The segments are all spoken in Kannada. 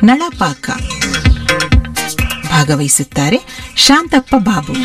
ನಳಪಾಕ ಭಾಗವಹಿಸುತ್ತಾರೆ ಶಾಂತಪ್ಪ ಬಾಬು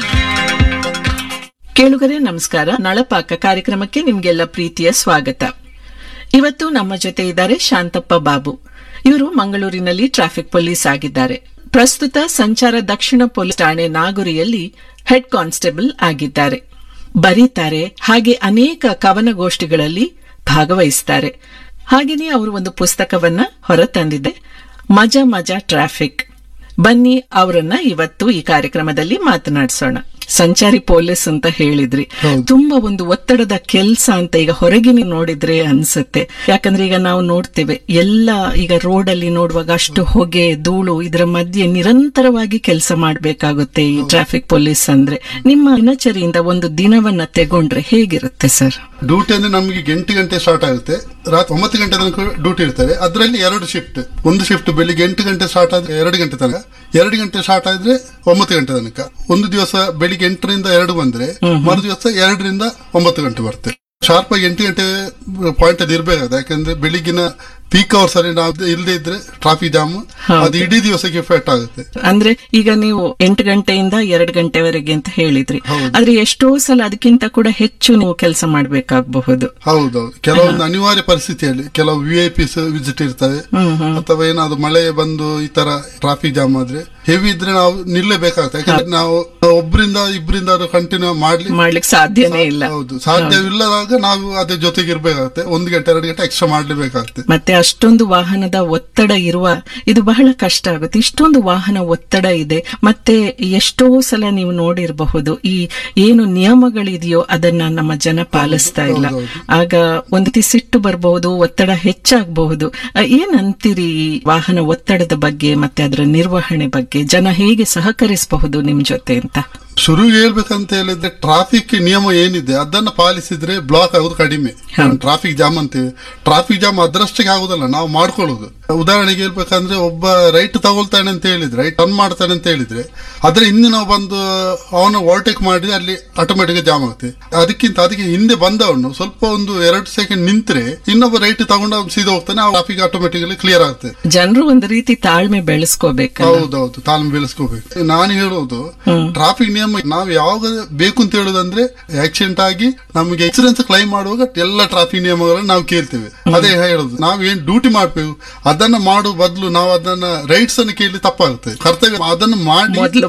ಕೇಳುಗರೆ ನಮಸ್ಕಾರ ನಳಪಾಕ ಕಾರ್ಯಕ್ರಮಕ್ಕೆ ನಿಮ್ಗೆಲ್ಲ ಪ್ರೀತಿಯ ಸ್ವಾಗತ ಇವತ್ತು ನಮ್ಮ ಜೊತೆ ಇದ್ದಾರೆ ಶಾಂತಪ್ಪ ಬಾಬು ಇವರು ಮಂಗಳೂರಿನಲ್ಲಿ ಟ್ರಾಫಿಕ್ ಪೊಲೀಸ್ ಆಗಿದ್ದಾರೆ ಪ್ರಸ್ತುತ ಸಂಚಾರ ದಕ್ಷಿಣ ಪೊಲೀಸ್ ಠಾಣೆ ನಾಗುರಿಯಲ್ಲಿ ಹೆಡ್ ಕಾನ್ಸ್ಟೇಬಲ್ ಆಗಿದ್ದಾರೆ ಬರೀತಾರೆ ಹಾಗೆ ಅನೇಕ ಕವನಗೋಷ್ಠಿಗಳಲ್ಲಿ ಭಾಗವಹಿಸ್ತಾರೆ ಹಾಗೆಯೇ ಅವರು ಒಂದು ಪುಸ್ತಕವನ್ನ ಹೊರತಂದಿದೆ ಮಜಾ ಮಜಾ ಟ್ರಾಫಿಕ್ ಬನ್ನಿ ಅವರನ್ನ ಇವತ್ತು ಈ ಕಾರ್ಯಕ್ರಮದಲ್ಲಿ ಮಾತನಾಡಿಸೋಣ ಸಂಚಾರಿ ಪೊಲೀಸ್ ಅಂತ ಹೇಳಿದ್ರಿ ತುಂಬಾ ಒಂದು ಒತ್ತಡದ ಕೆಲ್ಸ ಅಂತ ಈಗ ಹೊರಗಿನ ನೋಡಿದ್ರೆ ಅನ್ಸುತ್ತೆ ಯಾಕಂದ್ರೆ ಈಗ ನಾವು ನೋಡ್ತೇವೆ ಎಲ್ಲ ಈಗ ರೋಡ್ ಅಲ್ಲಿ ನೋಡುವಾಗ ಅಷ್ಟು ಹೊಗೆ ಧೂಳು ಇದರ ಮಧ್ಯೆ ನಿರಂತರವಾಗಿ ಕೆಲಸ ಮಾಡಬೇಕಾಗುತ್ತೆ ಈ ಟ್ರಾಫಿಕ್ ಪೊಲೀಸ್ ಅಂದ್ರೆ ನಿಮ್ಮ ದಿನಚರಿಯಿಂದ ಒಂದು ದಿನವನ್ನ ತೆಗೊಂಡ್ರೆ ಹೇಗಿರುತ್ತೆ ಸರ್ ಡ್ಯೂಟಿ ಅಂದ್ರೆ ನಮಗೆ ಎಂಟು ಗಂಟೆ ಸ್ಟಾರ್ಟ್ ಆಗುತ್ತೆ ರಾತ್ರಿ ಒಂಬತ್ತು ಗಂಟೆ ತನಕ ಡ್ಯೂಟಿ ಇರ್ತದೆ ಅದರಲ್ಲಿ ಎರಡು ಶಿಫ್ಟ್ ಒಂದು ಶಿಫ್ಟ್ ಬೆಳಿಗ್ಗೆ ಎಂಟು ಗಂಟೆ ಸ್ಟಾರ್ಟ್ ಆದ್ರೆ ಎರಡು ಗಂಟೆ ತನಕ ಎರಡು ಗಂಟೆ ಸ್ಟಾರ್ಟ್ ಆದ್ರೆ ಒಂಬತ್ತು ಗಂಟೆ ತನಕ ಒಂದು ದಿವಸ ಬೆಳಿಗ್ಗೆ ಎಂಟರಿಂದ ಎರಡು ಬಂದ್ರೆ ಮರು ದಿವಸ ಎರಡರಿಂದ ಒಂಬತ್ತು ಗಂಟೆ ಬರುತ್ತೆ ಶಾರ್ಪ್ ಆಗಿ ಎಂಟು ಗಂಟೆ ಪಾಯಿಂಟ್ ಅಲ್ಲಿ ಇರ್ಬೇಕಾಗುತ್ತೆ ಯಾಕಂದ್ರೆ ಬೆಳಿಗ್ಗಿನ ಪೀಕ್ ಅವರ್ಸ್ ಅಲ್ಲಿ ನಾವು ಇಲ್ಲದೆ ಇದ್ರೆ ಟ್ರಾಫಿಕ್ ಜಾಮ್ ಅದು ಇಡೀ ದಿವಸಕ್ಕೆ ಎಫೆಕ್ಟ್ ಆಗುತ್ತೆ ಅಂದ್ರೆ ಈಗ ನೀವು ಎಂಟು ಗಂಟೆಯಿಂದ ಎರಡು ಗಂಟೆವರೆಗೆ ಅಂತ ಹೇಳಿದ್ರಿ ಹೌದು. ಆದ್ರೆ ಎಷ್ಟೋ ಸಲ ಅದಕ್ಕಿಂತ ಕೂಡ ಹೆಚ್ಚು ನೀವು ಕೆಲಸ ಮಾಡಬೇಕಾಗಬಹುದು ಹೌದೌದು ಕೆಲವೊಂದು ಅನಿವಾರ್ಯ ಪರಿಸ್ಥಿತಿಯಲ್ಲಿ ಕೆಲವು ವಿ ಐ ಪಿಸ್ ವಿಸಿಟ್ ಇರ್ತವೆ ಅಥವಾ ಏನಾದ್ರು ಮಳೆ ಬಂದು ಈ ತರ ಟ್ರಾಫಿಕ್ ಜಾಮ್ ಆದ್ರೆ ಹೆವಿ ಇದ್ರೆ ನಾವು ನಿಲ್ಲೇಬೇಕಾಗುತ್ತೆ ಯಾಕಂದ್ರೆ ನಾವು ಒಬ್ಬರಿಂದ ಇಬ್ಬರಿಂದ ಕಂಟಿನ್ಯೂ ಮಾಡ್ಲಿ ಮಾಡ್ಲಿಕ್ಕೆ ಸಾಧ್ಯನೇ ಇಲ್ಲ ಹೌದು ಸಾಧ್ಯವಿಲ್ಲದಾಗ ನಾವು ಅದ್ರ ಜೊತೆಗೆ ಇರ್ಬೇಕಾಗುತ್ತೆ ಒಂದು ಗಂಟೆ ಎರಡು ಗಂಟೆ ಎಕ್ಸ್ಟ್ರಾ ಮಾಡ್ಲೇಬೇಕಾಗುತ್ತೆ ಮತ್ತೆ ಅಷ್ಟೊಂದು ವಾಹನದ ಒತ್ತಡ ಇರುವ ಇದು ಬಹಳ ಕಷ್ಟ ಆಗುತ್ತೆ ಇಷ್ಟೊಂದು ವಾಹನ ಒತ್ತಡ ಇದೆ ಮತ್ತೆ ಎಷ್ಟೋ ಸಲ ನೀವು ನೋಡಿರಬಹುದು ಈ ಏನು ನಿಯಮಗಳಿದೆಯೋ ಅದನ್ನ ನಮ್ಮ ಜನ ಪಾಲಿಸ್ತಾ ಇಲ್ಲ ಆಗ ಒಂದು ರೀತಿ ಸಿಟ್ಟು ಬರಬಹುದು ಒತ್ತಡ ಹೆಚ್ಚಾಗಬಹುದು ಅ, ಏನ್ ಅಂತೀರಿ ಈ ವಾಹನ ಒತ್ತಡದ ಬಗ್ಗೆ ಮತ್ತೆ ಅದರ ನಿರ್ವಹಣೆ ಬಗ್ಗೆ ಜನ ಹೇಗೆ ಸಹಕರಿಸಬಹುದು ನಿಮ್ ಜೊತೆ ಅಂತ ಶುರು ಹೇಳ್ಬೇಕಂತ ಹೇಳಿದ್ರೆ ಟ್ರಾಫಿಕ್ ನಿಯಮ ಏನಿದೆ ಅದನ್ನ ಪಾಲಿಸಿದ್ರೆ ಬ್ಲಾಕ್ ಆಗೋದು ಕಡಿಮೆ ಟ್ರಾಫಿಕ್ ಜಾಮ್ ಅಂತೀವಿ ಟ್ರಾಫಿಕ್ ಜಾಮ್ ಅದರಷ್ಟಕ್ಕೆ ಆಗುದಲ್ಲ ನಾವು ಮಾಡ್ಕೊಳ್ಳೋದು ಉದಾಹರಣೆಗೆ ಹೇಳ್ಬೇಕಂದ್ರೆ ಒಬ್ಬ ರೈಟ್ ತಗೊಳ್ತಾನೆ ಅಂತ ಹೇಳಿದ್ರೆ ರೈಟ್ ಟರ್ನ್ ಮಾಡ್ತಾನೆ ಅಂತ ಹೇಳಿದ್ರೆ ಅದ್ರ ಹಿಂದೆ ನಾವು ಬಂದು ಅವನ ಓವರ್ಟೇಕ್ ಮಾಡಿದ್ರೆ ಅಲ್ಲಿ ಆಟೋಮೆಟಿಕ್ ಜಾಮ್ ಆಗುತ್ತೆ ಅದಕ್ಕಿಂತ ಅದಕ್ಕೆ ಹಿಂದೆ ಬಂದವನು ಸ್ವಲ್ಪ ಒಂದು ಎರಡು ಸೆಕೆಂಡ್ ನಿಂತ್ರೆ ಇನ್ನೊಬ್ಬ ರೈಟ್ ತಗೊಂಡು ಅವ್ನು ಸೀದಾ ಹೋಗ್ತಾನೆ ಆ ಟ್ರಾಫಿಕ್ ಆಟೋಮೆಟಿಕಲಿ ಕ್ಲಿಯರ್ ಆಗುತ್ತೆ ಜನರು ಒಂದು ರೀತಿ ತಾಳ್ಮೆ ಬೆಳೆಸ್ಕೋಬೇಕಲ್ಲ ಹೌದೌದು ತಾಳ್ಮೆ ಬೆಳೆಸ್ಕೋಬೇಕು ನಾನು ಹೇಳೋದು ಟ್ರಾಫಿಕ್ ನಿಯಮ ನಾವು ಯಾವಾಗ ಬೇಕು ಅಂತ ಹೇಳೋದಂದ್ರೆ ಆಕ್ಸಿಡೆಂಟ್ ಆಗಿ ನಮಗೆ ಇನ್ಸೂರೆನ್ಸ್ ಕ್ಲೈಮ್ ಮಾಡುವಾಗ ಎಲ್ಲ ಟ್ರಾಫಿಕ್ ನಿಯಮಗಳನ್ನು ನಾವು ಕೇಳ್ತೇವೆ ಅದೇ ಹೇಳೋದು ನಾವು ಏನ್ ಡ್ಯೂಟಿ ಮಾಡ್ಬೇಕು ಅದನ್ನ ಮಾಡುವ ಬದಲು ನಾವು ಅದನ್ನ ರೈಟ್ಸ್ ಅನ್ನು ಕೇಳಿ ತಪ್ಪಾಗುತ್ತೆ ಕರ್ತವ್ಯ ಅದನ್ನು ಮಾಡಿ ಮೊದ್ಲು